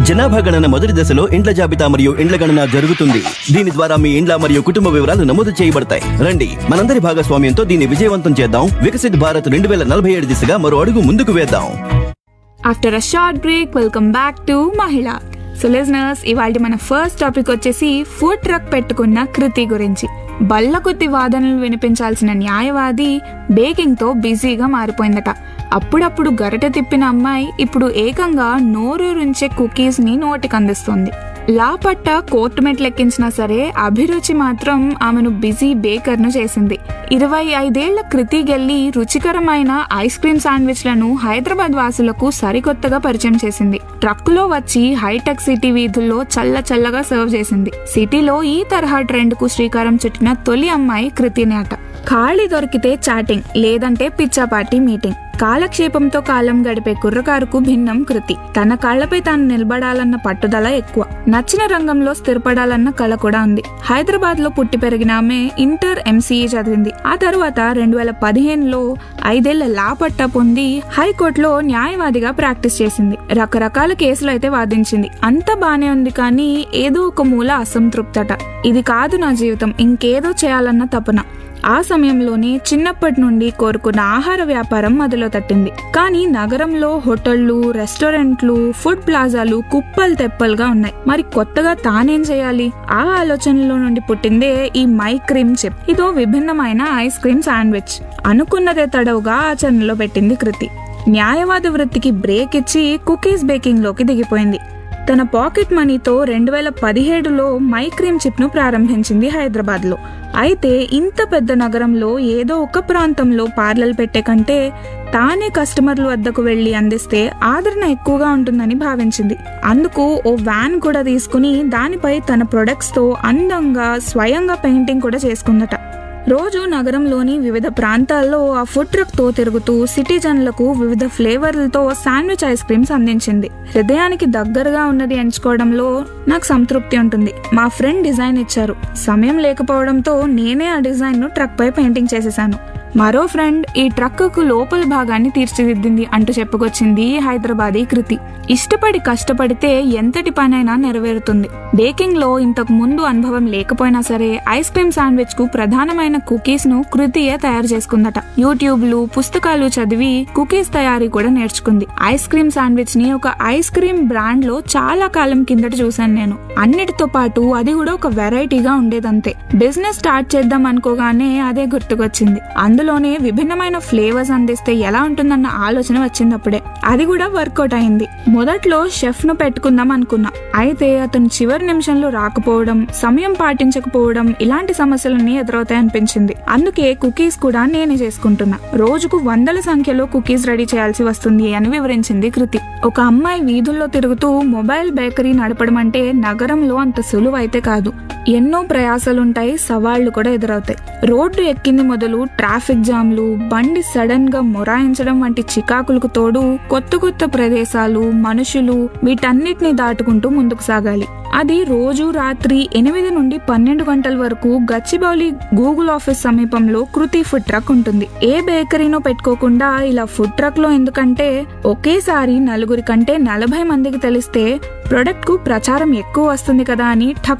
జనాభా గణన మొదటి దశలో ఇండ్ల జాబితా మరియు ఇండ్ల గణన జరుగుతుంది దీని ద్వారా మీ ఇండ్ల మరియు కుటుంబ వివరాలు నమోదు చేయబడతాయి రండి మనందరి భాగస్వామ్యంతో దీన్ని విజయవంతం చేద్దాం వికసిత్ భారత్ రెండు వేల నలభై ఏడు దిశగా మరో అడుగు ముందుకు వేద్దాం after a short break welcome back to Mahila so listeners ఇవాళ మన ఫస్ట్ టాపిక్ వచ్చేసి ఫుడ్ ట్రక్ పెట్టుకున్న కృతి గురించి బల్ల కొద్ది వాదనలు వినిపించాల్సిన న్యాయవాది బేకింగ్ తో బిజీగా మారిపోయిందట అప్పుడప్పుడు గరిటె తిప్పిన అమ్మాయి ఇప్పుడు ఏకంగా నోరూరించే కుకీస్ ని నోటికి అందిస్తుంది లా పట్ట కోర్టు మెట్లు ఎక్కించినా సరే అభిరుచి మాత్రం ఆమెను బిజీ బేకర్ ను చేసింది ఇరవై ఐదేళ్ల కృతి గెల్లి రుచికరమైన ఐస్ క్రీమ్ శాండ్విచ్లను హైదరాబాద్ వాసులకు సరికొత్తగా పరిచయం చేసింది ట్రక్కులో వచ్చి హైటెక్ సిటీ వీధుల్లో చల్ల చల్లగా సర్వ్ చేసింది సిటీలో ఈ తరహా ట్రెండ్ కు శ్రీకారం చుట్టిన తొలి అమ్మాయి కృతినే అట ఖాళీ దొరికితే చాటింగ్ లేదంటే పిచ్చాపార్టీ మీటింగ్ కాలక్షేపంతో కాలం గడిపే కుర్రకారుకు భిన్నం కృతి తన కాళ్లపై తాను నిలబడాలన్న పట్టుదల ఎక్కువ నచ్చిన రంగంలో స్థిరపడాలన్న కళ కూడా ఉంది హైదరాబాద్ లో పుట్టి పెరిగిన ఆమె ఇంటర్ ఎంసీఏ చదివింది ఆ తర్వాత రెండు వేల పదిహేనులో ఐదేళ్ల లా పట్టా పొంది హైకోర్టులో న్యాయవాదిగా ప్రాక్టీస్ చేసింది రకరకాల కేసులు అయితే వాదించింది అంత బానే ఉంది కానీ ఏదో ఒక మూల అసంతృప్తట ఇది కాదు నా జీవితం ఇంకేదో చేయాలన్న తపన ఆ సమయంలోనే చిన్నప్పటి నుండి కోరుకున్న ఆహార వ్యాపారం మొదలు తట్టింది కానీ నగరంలో హోటళ్లు రెస్టారెంట్లు ఫుడ్ ప్లాజాలు కుప్పలు తెప్పలుగా ఉన్నాయి మరి కొత్తగా తానేం చేయాలి ఆ ఆలోచనలో నుండి పుట్టిందే ఈ మై క్రీమ్ చిప్ ఇదో విభిన్నమైన ఐస్ క్రీమ్ శాండ్విచ్ అనుకున్నదే తడవుగా ఆచరణలో పెట్టింది కృతి న్యాయవాద వృత్తికి బ్రేక్ ఇచ్చి కుకీస్ బేకింగ్ లోకి దిగిపోయింది తన పాకెట్ మనీతో రెండు వేల పదిహేడులో మై క్రీమ్ చిప్ ను ప్రారంభించింది హైదరాబాద్ లో అయితే ఇంత పెద్ద నగరంలో ఏదో ఒక ప్రాంతంలో పార్లర్ పెట్టే కంటే తానే కస్టమర్ల వద్దకు వెళ్లి అందిస్తే ఆదరణ ఎక్కువగా ఉంటుందని భావించింది అందుకు ఓ వ్యాన్ కూడా తీసుకుని దానిపై తన ప్రొడక్ట్స్ తో అందంగా స్వయంగా పెయింటింగ్ కూడా చేసుకుందట రోజు నగరంలోని వివిధ ప్రాంతాల్లో ఆ ఫుడ్ ట్రక్ తో తిరుగుతూ సిటిజన్లకు వివిధ ఫ్లేవర్లతో శాండ్విచ్ ఐస్ క్రీమ్స్ అందించింది హృదయానికి దగ్గరగా ఉన్నది ఎంచుకోవడంలో నాకు సంతృప్తి ఉంటుంది మా ఫ్రెండ్ డిజైన్ ఇచ్చారు సమయం లేకపోవడంతో నేనే ఆ డిజైన్ ను ట్రక్ పై పెయింటింగ్ చేసేసాను మరో ఫ్రెండ్ ఈ ట్రక్కుకు లోపల భాగాన్ని తీర్చిదిద్దింది అంటూ చెప్పుకొచ్చింది హైదరాబాదీ కృతి ఇష్టపడి కష్టపడితే ఎంతటి పనైనా నెరవేరుతుంది బేకింగ్ లో ఇంతకు ముందు అనుభవం లేకపోయినా సరే ఐస్ క్రీమ్ శాండ్విచ్ కు ప్రధానమైన కుకీస్ ను కృతియే తయారు చేసుకుందట యూట్యూబ్ లు పుస్తకాలు చదివి కుకీస్ తయారీ కూడా నేర్చుకుంది ఐస్ క్రీమ్ శాండ్విచ్ ని ఒక ఐస్ క్రీమ్ బ్రాండ్ లో చాలా కాలం కిందట చూశాను నేను అన్నిటితో పాటు అది కూడా ఒక వెరైటీగా ఉండేదంతే బిజినెస్ స్టార్ట్ చేద్దాం అనుకోగానే అదే గుర్తుకొచ్చింది అందులోనే విభిన్నమైన ఫ్లేవర్స్ అందిస్తే ఎలా ఉంటుందన్న ఆలోచన వచ్చింది అప్పుడే అది కూడా వర్కౌట్ అయింది మొదట్లో షెఫ్ ను పెట్టుకుందాం అనుకున్నా అయితే అతను చివరి నిమిషంలో రాకపోవడం సమయం పాటించకపోవడం ఇలాంటి సమస్యలన్నీ ఎదురవుతాయి అనిపించింది అందుకే కుకీస్ కూడా నేనే చేసుకుంటున్నా రోజుకు వందల సంఖ్యలో కుకీస్ రెడీ చేయాల్సి వస్తుంది అని వివరించింది కృతి ఒక అమ్మాయి వీధుల్లో తిరుగుతూ మొబైల్ బేకరీ నడపడం అంటే నగరంలో అంత సులువు అయితే కాదు ఎన్నో ప్రయాసాలుంటాయి సవాళ్లు కూడా ఎదురవుతాయి రోడ్డు ఎక్కింది మొదలు ట్రాఫిక్ జామ్లు బండి సడన్ గా మొరాయించడం వంటి చికాకులకు తోడు కొత్త కొత్త ప్రదేశాలు మనుషులు వీటన్నిటిని దాటుకుంటూ ముందుకు సాగాలి అది రోజు రాత్రి ఎనిమిది నుండి పన్నెండు గంటల వరకు గచ్చిబౌలి గూగుల్ ఆఫీస్ సమీపంలో కృతి ఫుడ్ ట్రక్ ఉంటుంది ఏ బేకరీనో పెట్టుకోకుండా ఇలా ఫుడ్ ట్రక్ లో ఎందుకంటే ఒకేసారి నలుగురి కంటే నలభై మందికి తెలిస్తే ప్రొడక్ట్ కు ప్రచారం ఎక్కువ వస్తుంది కదా అని